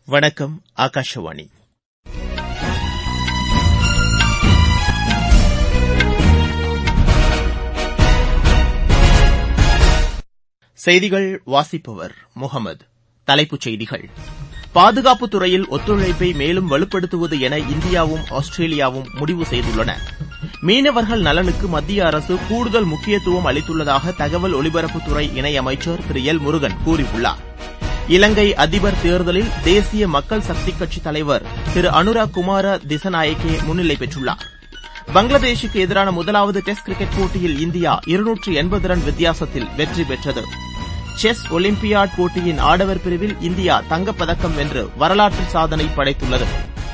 வணக்கம் ஆகாஷவாணி செய்திகள் வாசிப்பவர் முகமது தலைப்புச் செய்திகள் பாதுகாப்புத் துறையில் ஒத்துழைப்பை மேலும் வலுப்படுத்துவது என இந்தியாவும் ஆஸ்திரேலியாவும் முடிவு செய்துள்ளன மீனவர்கள் நலனுக்கு மத்திய அரசு கூடுதல் முக்கியத்துவம் அளித்துள்ளதாக தகவல் ஒலிபரப்புத்துறை இணையமைச்சர் திரு எல் முருகன் கூறியுள்ளார் இலங்கை அதிபர் தேர்தலில் தேசிய மக்கள் சக்திக் கட்சித் தலைவர் திரு அனுராக் குமார திசநாயக்கே முன்னிலை பெற்றுள்ளார் பங்களாதேஷுக்கு எதிரான முதலாவது டெஸ்ட் கிரிக்கெட் போட்டியில் இந்தியா இருநூற்று எண்பது ரன் வித்தியாசத்தில் வெற்றி பெற்றது செஸ் ஒலிம்பியாட் போட்டியின் ஆடவர் பிரிவில் இந்தியா தங்கப்பதக்கம் வென்று வரலாற்று சாதனை படைத்துள்ளது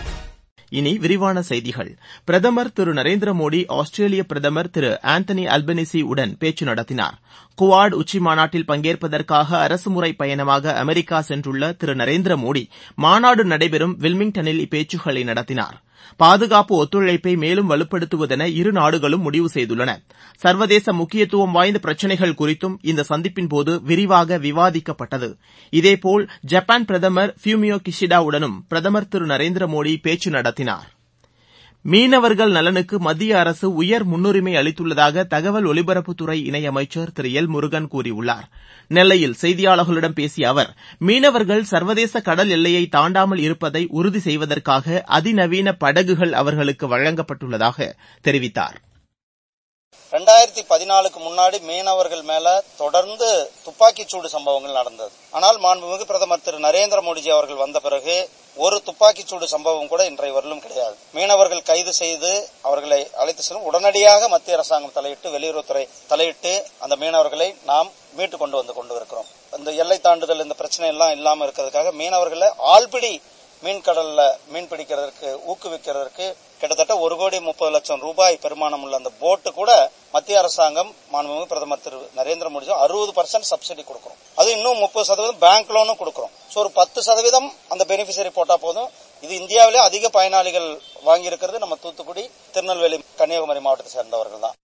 இனி விரிவான செய்திகள் பிரதமர் திரு நரேந்திர மோடி ஆஸ்திரேலிய பிரதமர் திரு ஆந்தனி அல்பனீசி உடன் பேச்சு நடத்தினார் குவாட் உச்சிமாநாட்டில் பங்கேற்பதற்காக அரசுமுறை பயணமாக அமெரிக்கா சென்றுள்ள திரு நரேந்திர மோடி மாநாடு நடைபெறும் வில்மிங்டனில் இப்பேச்சுக்களை நடத்தினார் பாதுகாப்பு ஒத்துழைப்பை மேலும் வலுப்படுத்துவதென இரு நாடுகளும் முடிவு செய்துள்ளன சர்வதேச முக்கியத்துவம் வாய்ந்த பிரச்சினைகள் குறித்தும் இந்த சந்திப்பின்போது விரிவாக விவாதிக்கப்பட்டது இதேபோல் ஜப்பான் பிரதமர் ஃபியூமியோ கிஷிடாவுடனும் பிரதமர் திரு நரேந்திர மோடி பேச்சு நடத்தினார் மீனவர்கள் நலனுக்கு மத்திய அரசு உயர் முன்னுரிமை அளித்துள்ளதாக தகவல் ஒலிபரப்புத்துறை இணையமைச்சர் திரு எல் முருகன் கூறியுள்ளார் நெல்லையில் செய்தியாளர்களிடம் பேசிய அவர் மீனவர்கள் சர்வதேச கடல் எல்லையை தாண்டாமல் இருப்பதை உறுதி செய்வதற்காக அதிநவீன படகுகள் அவர்களுக்கு வழங்கப்பட்டுள்ளதாக தெரிவித்தார் ரெண்டாயிரத்தி பதினாலுக்கு முன்னாடி மீனவர்கள் மேல தொடர்ந்து துப்பாக்கிச்சூடு சம்பவங்கள் நடந்தது ஆனால் மாண்புமிகு பிரதமர் திரு நரேந்திர மோடிஜி அவர்கள் வந்த பிறகு ஒரு துப்பாக்கிச்சூடு சம்பவம் கூட இன்றைய வரலும் கிடையாது மீனவர்கள் கைது செய்து அவர்களை அழைத்து செல்லும் உடனடியாக மத்திய அரசாங்கம் தலையிட்டு வெளியுறவுத்துறை தலையிட்டு அந்த மீனவர்களை நாம் மீட்டு கொண்டு வந்து கொண்டு இருக்கிறோம் இந்த எல்லை தாண்டுதல் இந்த பிரச்சனை எல்லாம் இல்லாம இருக்கிறதுக்காக மீனவர்களை ஆழ்பிடி மீன் கடல்ல மீன் பிடிக்கிறதுக்கு ஊக்குவிக்கிறதுக்கு கிட்டத்தட்ட ஒரு கோடி முப்பது லட்சம் ரூபாய் பெருமானம் உள்ள அந்த போட்டு கூட மத்திய அரசாங்கம் மாண்புமிகு பிரதமர் திரு நரேந்திர மோடி அறுபது பர்சன்ட் சப்சிடி கொடுக்கிறோம் அது இன்னும் முப்பது சதவீதம் பேங்க் லோனும் கொடுக்கிறோம் ஸோ ஒரு பத்து சதவீதம் அந்த பெனிஃபிஷரி போட்டா போதும் இது இந்தியாவிலே அதிக பயனாளிகள் வாங்கியிருக்கிறது நம்ம தூத்துக்குடி திருநெல்வேலி கன்னியாகுமரி மாவட்டத்தை சேர்ந்தவர்கள் தான்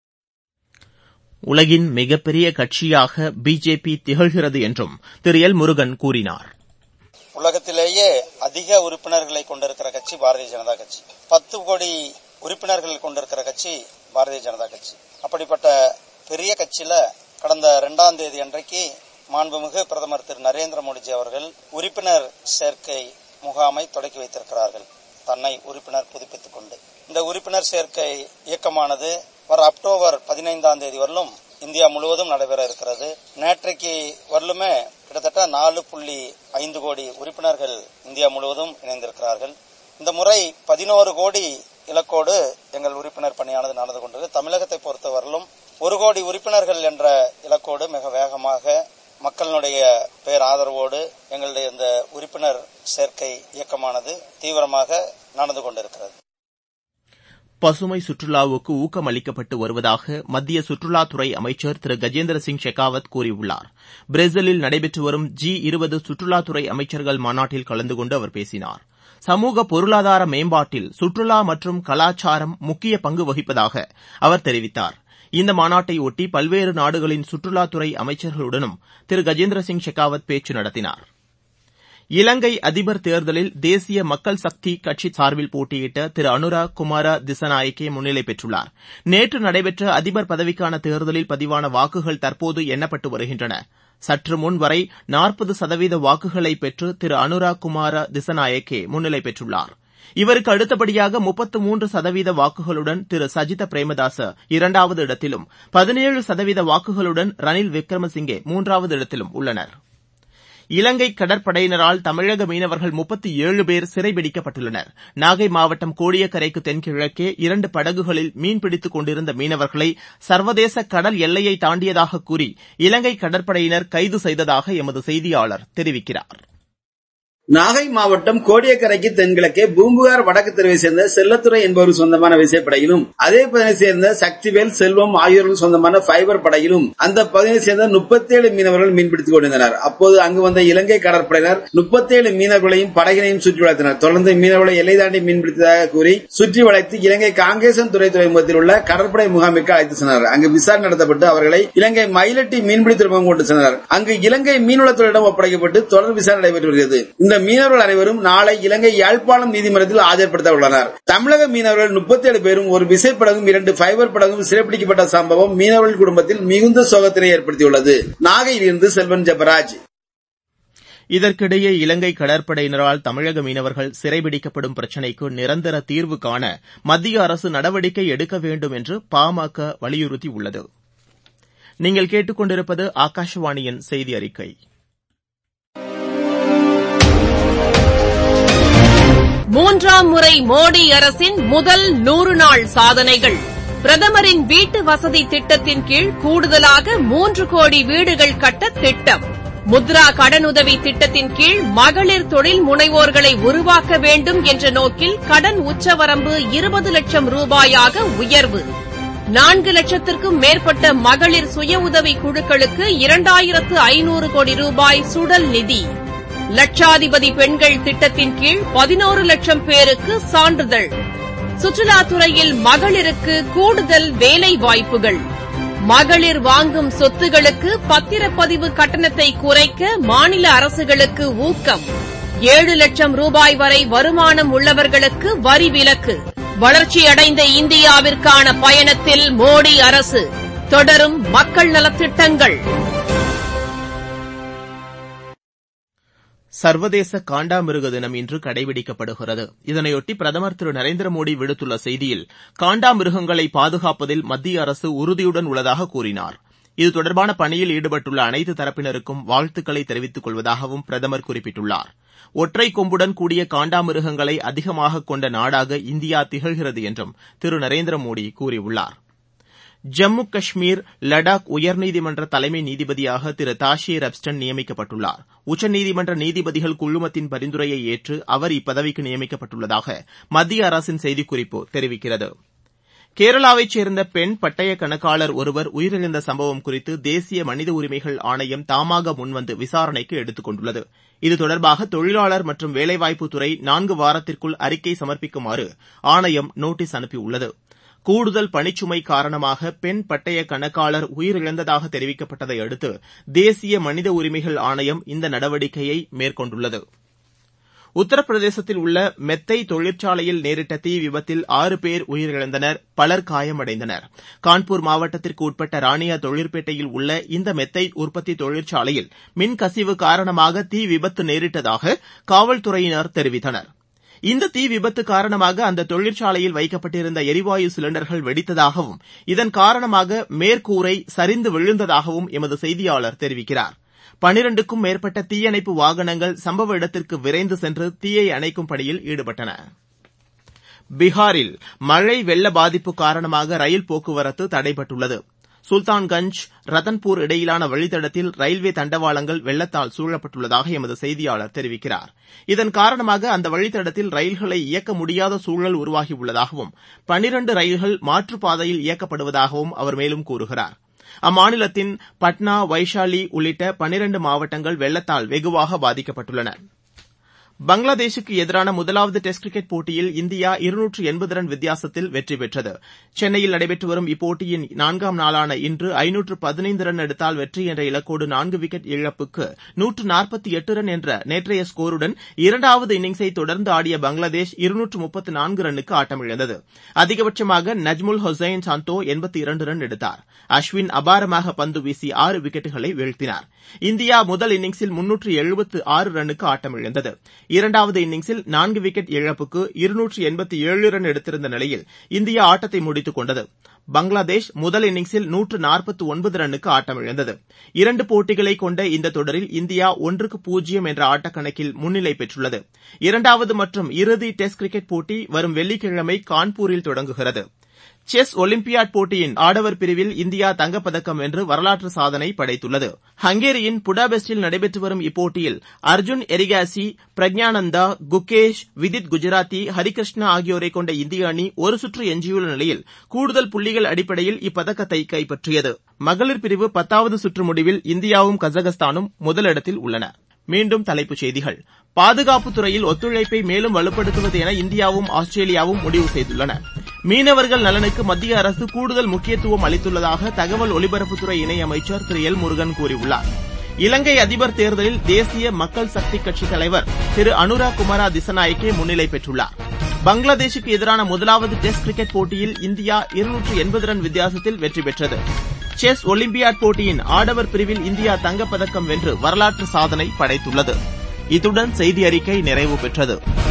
உலகின் மிகப்பெரிய கட்சியாக பிஜேபி திகழ்கிறது என்றும் திரு எல் முருகன் கூறினார் உலகத்திலேயே அதிக உறுப்பினர்களை கொண்டிருக்கிற கட்சி பாரதிய ஜனதா கட்சி பத்து கோடி உறுப்பினர்கள் கொண்டிருக்கிற கட்சி பாரதிய ஜனதா கட்சி அப்படிப்பட்ட பெரிய கட்சியில கடந்த இரண்டாம் தேதி அன்றைக்கு மாண்புமிகு பிரதமர் திரு நரேந்திர மோடிஜி அவர்கள் உறுப்பினர் சேர்க்கை முகாமை தொடக்கி வைத்திருக்கிறார்கள் தன்னை உறுப்பினர் புதுப்பித்துக் கொண்டு இந்த உறுப்பினர் சேர்க்கை இயக்கமானது வர அக்டோபர் பதினைந்தாம் தேதி வரலும் இந்தியா முழுவதும் நடைபெற இருக்கிறது நேற்றைக்கு வரலுமே கிட்டத்தட்ட நாலு புள்ளி ஐந்து கோடி உறுப்பினர்கள் இந்தியா முழுவதும் இணைந்திருக்கிறார்கள் இந்த முறை பதினோரு கோடி இலக்கோடு எங்கள் உறுப்பினர் பணியானது நடந்து கொண்டது தமிழகத்தை பொறுத்தவரையிலும் ஒரு கோடி உறுப்பினர்கள் என்ற இலக்கோடு மிக வேகமாக மக்களுடைய பேர் ஆதரவோடு எங்களுடைய இந்த உறுப்பினர் சேர்க்கை இயக்கமானது தீவிரமாக நடந்து கொண்டிருக்கிறது பசுமை சுற்றுலாவுக்கு ஊக்கம் அளிக்கப்பட்டு வருவதாக மத்திய சுற்றுலாத்துறை அமைச்சர் திரு கஜேந்திர சிங் ஷெகாவத் கூறியுள்ளார் பிரேசிலில் நடைபெற்று வரும் ஜி இருபது சுற்றுலாத்துறை அமைச்சர்கள் மாநாட்டில் கலந்து கொண்டு அவர் பேசினார் சமூக பொருளாதார மேம்பாட்டில் சுற்றுலா மற்றும் கலாச்சாரம் முக்கிய பங்கு வகிப்பதாக அவர் தெரிவித்தார் இந்த மாநாட்டை ஒட்டி பல்வேறு நாடுகளின் சுற்றுலாத்துறை அமைச்சர்களுடனும் திரு கஜேந்திர சிங் ஷெகாவத் பேச்சு நடத்தினார் இலங்கை அதிபர் தேர்தலில் தேசிய மக்கள் சக்தி கட்சி சார்பில் போட்டியிட்ட திரு அனுராக் குமார திசநாயக்கே முன்னிலை பெற்றுள்ளார் நேற்று நடைபெற்ற அதிபர் பதவிக்கான தேர்தலில் பதிவான வாக்குகள் தற்போது எண்ணப்பட்டு வருகின்றன சற்று முன் வரை நாற்பது சதவீத வாக்குகளை பெற்று திரு அனுராக் குமார திசநாயக்கே முன்னிலை பெற்றுள்ளார் இவருக்கு அடுத்தபடியாக முப்பத்து மூன்று சதவீத வாக்குகளுடன் திரு சஜித பிரேமதாச இரண்டாவது இடத்திலும் பதினேழு சதவீத வாக்குகளுடன் ரணில் விக்ரமசிங்கே மூன்றாவது இடத்திலும் உள்ளனர் இலங்கை கடற்படையினரால் தமிழக மீனவர்கள் முப்பத்தி ஏழு பேர் சிறைபிடிக்கப்பட்டுள்ளனர் நாகை மாவட்டம் கோடியக்கரைக்கு தென்கிழக்கே இரண்டு படகுகளில் மீன்பிடித்துக் கொண்டிருந்த மீனவர்களை சர்வதேச கடல் எல்லையை தாண்டியதாக கூறி இலங்கை கடற்படையினர் கைது செய்ததாக எமது செய்தியாளர் தெரிவிக்கிறார் நாகை மாவட்டம் கோடியக்கரைக்கு தென்கிழக்கே பூம்புகார் வடக்கு தெருவை சேர்ந்த செல்லத்துறை என்பவர் சொந்தமான விசைப்படையிலும் அதே பகுதியை சேர்ந்த சக்திவேல் செல்வம் ஆகியோர்கள் சொந்தமான ஃபைபர் படையிலும் அந்த பகுதியை சேர்ந்த முப்பத்தேழு மீனவர்கள் மீன்பிடித்துக் கொண்டிருந்தனர் அப்போது அங்கு வந்த இலங்கை கடற்படையினர் முப்பத்தேழு மீனவர்களையும் படகினையும் சுற்றி வளைத்தனர் தொடர்ந்து மீனவர்களை எல்லை தாண்டி மீன்பிடித்ததாக கூறி சுற்றி வளைத்து இலங்கை காங்கேசன் துறை துறைமுகத்தில் உள்ள கடற்படை முகாமிற்கு அழைத்து சென்றனர் அங்கு விசாரணை நடத்தப்பட்டு அவர்களை இலங்கை மயிலட்டி மீன்பிடி துறைமுகம் கொண்டு சென்றனர் அங்கு இலங்கை மீன்வளத்துறையிடம் ஒப்படைக்கப்பட்டு தொடர் விசாரணை நடைபெற்று வருகிறது இந்த இந்த மீனவர்கள் அனைவரும் நாளை இலங்கை யாழ்ப்பாணம் நீதிமன்றத்தில் ஆஜர்படுத்த உள்ளனர் தமிழக மீனவர்கள் முப்பத்தி ஏழு பேரும் ஒரு விசைப்படகும் இரண்டு ஃபைபர் படகும் சிறைப்பிடிக்கப்பட்ட சம்பவம் மீனவர்கள் குடும்பத்தில் மிகுந்த சோகத்தினை ஏற்படுத்தியுள்ளது நாகையிலிருந்து செல்வன் ஜெபராஜ் இதற்கிடையே இலங்கை கடற்படையினரால் தமிழக மீனவர்கள் சிறைபிடிக்கப்படும் பிரச்சினைக்கு நிரந்தர தீர்வு காண மத்திய அரசு நடவடிக்கை எடுக்க வேண்டும் என்று பாமக வலியுறுத்தியுள்ளது நீங்கள் கேட்டுக்கொண்டிருப்பது ஆகாஷவாணியின் செய்தி அறிக்கை மூன்றாம் முறை மோடி அரசின் முதல் நூறு நாள் சாதனைகள் பிரதமரின் வீட்டு வசதி திட்டத்தின் கீழ் கூடுதலாக மூன்று கோடி வீடுகள் கட்ட திட்டம் முத்ரா கடனுதவி திட்டத்தின் கீழ் மகளிர் தொழில் முனைவோர்களை உருவாக்க வேண்டும் என்ற நோக்கில் கடன் உச்சவரம்பு இருபது லட்சம் ரூபாயாக உயர்வு நான்கு லட்சத்திற்கும் மேற்பட்ட மகளிர் சுய உதவி குழுக்களுக்கு இரண்டாயிரத்து ஐநூறு கோடி ரூபாய் சுடல் நிதி லட்சாதிபதி பெண்கள் திட்டத்தின் கீழ் பதினோரு லட்சம் பேருக்கு சான்றிதழ் சுற்றுலாத்துறையில் மகளிருக்கு கூடுதல் வேலை வாய்ப்புகள் மகளிர் வாங்கும் சொத்துகளுக்கு பத்திரப்பதிவு கட்டணத்தை குறைக்க மாநில அரசுகளுக்கு ஊக்கம் ஏழு லட்சம் ரூபாய் வரை வருமானம் உள்ளவர்களுக்கு வரி விலக்கு வளர்ச்சியடைந்த இந்தியாவிற்கான பயணத்தில் மோடி அரசு தொடரும் மக்கள் நலத்திட்டங்கள் சர்வதேச காண்டாமிருக தினம் இன்று கடைபிடிக்கப்படுகிறது இதனையொட்டி பிரதமர் திரு நரேந்திர மோடி விடுத்துள்ள செய்தியில் காண்டாமிருகங்களை பாதுகாப்பதில் மத்திய அரசு உறுதியுடன் உள்ளதாக கூறினார் இது தொடர்பான பணியில் ஈடுபட்டுள்ள அனைத்து தரப்பினருக்கும் வாழ்த்துக்களை தெரிவித்துக் கொள்வதாகவும் பிரதமர் குறிப்பிட்டுள்ளார் ஒற்றை கொம்புடன் கூடிய காண்டாமிருகங்களை அதிகமாக கொண்ட நாடாக இந்தியா திகழ்கிறது என்றும் திரு நரேந்திர மோடி கூறியுள்ளார் ஜம்மு காஷ்மீர் லடாக் உயர்நீதிமன்ற தலைமை நீதிபதியாக திரு தாஷீர் அப்ஸ்டன் நியமிக்கப்பட்டுள்ளார் உச்சநீதிமன்ற நீதிபதிகள் குழுமத்தின் பரிந்துரையை ஏற்று அவர் இப்பதவிக்கு நியமிக்கப்பட்டுள்ளதாக மத்திய அரசின் செய்திக்குறிப்பு தெரிவிக்கிறது கேரளாவைச் சேர்ந்த பெண் பட்டய கணக்காளர் ஒருவர் உயிரிழந்த சம்பவம் குறித்து தேசிய மனித உரிமைகள் ஆணையம் தாமாக முன்வந்து விசாரணைக்கு எடுத்துக் கொண்டுள்ளது இது தொடர்பாக தொழிலாளர் மற்றும் வேலைவாய்ப்புத்துறை நான்கு வாரத்திற்குள் அறிக்கை சமர்ப்பிக்குமாறு ஆணையம் நோட்டீஸ் அனுப்பியுள்ளது கூடுதல் பணிச்சுமை காரணமாக பெண் பட்டய கணக்காளர் உயிரிழந்ததாக தெரிவிக்கப்பட்டதை அடுத்து தேசிய மனித உரிமைகள் ஆணையம் இந்த நடவடிக்கையை மேற்கொண்டுள்ளது உத்தரப்பிரதேசத்தில் உள்ள மெத்தை தொழிற்சாலையில் நேரிட்ட தீ விபத்தில் ஆறு பேர் உயிரிழந்தனர் பலர் காயமடைந்தனர் கான்பூர் மாவட்டத்திற்கு உட்பட்ட ராணியா தொழிற்பேட்டையில் உள்ள இந்த மெத்தை உற்பத்தி தொழிற்சாலையில் மின் கசிவு காரணமாக தீ விபத்து நேரிட்டதாக காவல்துறையினர் தெரிவித்தனர் இந்த தீ விபத்து காரணமாக அந்த தொழிற்சாலையில் வைக்கப்பட்டிருந்த எரிவாயு சிலிண்டர்கள் வெடித்ததாகவும் இதன் காரணமாக மேற்கூரை சரிந்து விழுந்ததாகவும் எமது செய்தியாளர் தெரிவிக்கிறார் பனிரண்டுக்கும் மேற்பட்ட தீயணைப்பு வாகனங்கள் சம்பவ இடத்திற்கு விரைந்து சென்று தீயை அணைக்கும் பணியில் ஈடுபட்டன பீகாரில் மழை வெள்ள பாதிப்பு காரணமாக ரயில் போக்குவரத்து தடைபட்டுள்ளது சுல்தான்கஞ்ச் ரத்தன்பூர் இடையிலான வழித்தடத்தில் ரயில்வே தண்டவாளங்கள் வெள்ளத்தால் சூழப்பட்டுள்ளதாக எமது செய்தியாளர் தெரிவிக்கிறார் இதன் காரணமாக அந்த வழித்தடத்தில் ரயில்களை இயக்க முடியாத சூழல் உருவாகியுள்ளதாகவும் பனிரண்டு ரயில்கள் மாற்றுப்பாதையில் இயக்கப்படுவதாகவும் அவர் மேலும் கூறுகிறார் அம்மாநிலத்தின் பட்னா வைஷாலி உள்ளிட்ட பனிரண்டு மாவட்டங்கள் வெள்ளத்தால் வெகுவாக பாதிக்கப்பட்டுள்ளன பங்களாதேஷுக்கு எதிரான முதலாவது டெஸ்ட் கிரிக்கெட் போட்டியில் இந்தியா இருநூற்று எண்பது ரன் வித்தியாசத்தில் வெற்றி பெற்றது சென்னையில் நடைபெற்று வரும் இப்போட்டியின் நான்காம் நாளான இன்று ஐநூற்று பதினைந்து ரன் எடுத்தால் வெற்றி என்ற இலக்கோடு நான்கு விக்கெட் இழப்புக்கு நூற்று நாற்பத்தி எட்டு ரன் என்ற நேற்றைய ஸ்கோருடன் இரண்டாவது இன்னிங்ஸை தொடர்ந்து ஆடிய பங்களாதேஷ் இருநூற்று முப்பத்து நான்கு ரன்னுக்கு ஆட்டமிழந்தது அதிகபட்சமாக நஜ்முல் ஹொசைன் சாந்தோ எண்பத்தி இரண்டு ரன் எடுத்தார் அஸ்வின் அபாரமாக பந்து வீசி ஆறு விக்கெட்டுகளை வீழ்த்தினார் இந்தியா முதல் இன்னிங்ஸில் முன்னூற்று எழுபத்து ஆறு ரன்னுக்கு ஆட்டமிழந்தது இரண்டாவது இன்னிங்ஸில் நான்கு விக்கெட் இழப்புக்கு இருநூற்று எண்பத்தி ஏழு ரன் எடுத்திருந்த நிலையில் இந்தியா ஆட்டத்தை முடித்துக் கொண்டது பங்களாதேஷ் முதல் இன்னிங்ஸில் நூற்று நாற்பத்து ஒன்பது ரன்னுக்கு ஆட்டமிழந்தது இரண்டு போட்டிகளை கொண்ட இந்த தொடரில் இந்தியா ஒன்றுக்கு பூஜ்ஜியம் என்ற ஆட்டக்கணக்கில் முன்னிலை பெற்றுள்ளது இரண்டாவது மற்றும் இறுதி டெஸ்ட் கிரிக்கெட் போட்டி வரும் வெள்ளிக்கிழமை கான்பூரில் தொடங்குகிறது செஸ் ஒலிம்பியாட் போட்டியின் ஆடவர் பிரிவில் இந்தியா தங்கப்பதக்கம் வென்று வரலாற்று சாதனை படைத்துள்ளது ஹங்கேரியின் புடாபெஸ்டில் நடைபெற்று வரும் இப்போட்டியில் அர்ஜுன் எரிகாசி பிரக்ஞானந்தா குகேஷ் விதித் குஜராத்தி ஹரிகிருஷ்ணா ஆகியோரை கொண்ட இந்திய அணி ஒரு சுற்று எஞ்சியுள்ள நிலையில் கூடுதல் புள்ளிகள் அடிப்படையில் இப்பதக்கத்தை கைப்பற்றியது மகளிர் பிரிவு பத்தாவது சுற்று முடிவில் இந்தியாவும் கஜகஸ்தானும் முதலிடத்தில் உள்ளன மீண்டும் தலைப்புச் செய்திகள் பாதுகாப்புத் துறையில் ஒத்துழைப்பை மேலும் வலுப்படுத்துவது என இந்தியாவும் ஆஸ்திரேலியாவும் முடிவு செய்துள்ளன மீனவர்கள் நலனுக்கு மத்திய அரசு கூடுதல் முக்கியத்துவம் அளித்துள்ளதாக தகவல் ஒலிபரப்புத்துறை இணையமைச்சர் திரு எல் முருகன் கூறியுள்ளார் இலங்கை அதிபர் தேர்தலில் தேசிய மக்கள் சக்தி கட்சித் தலைவர் திரு அனுரா குமாரா திசநாயக்கே முன்னிலை பெற்றுள்ளார் பங்களாதேஷுக்கு எதிரான முதலாவது டெஸ்ட் கிரிக்கெட் போட்டியில் இந்தியா இருநூற்று எண்பது ரன் வித்தியாசத்தில் வெற்றி பெற்றது செஸ் ஒலிம்பியாட் போட்டியின் ஆடவர் பிரிவில் இந்தியா தங்கப்பதக்கம் வென்று வரலாற்று சாதனை படைத்துள்ளது இத்துடன் செய்தி அறிக்கை நிறைவு பெற்றது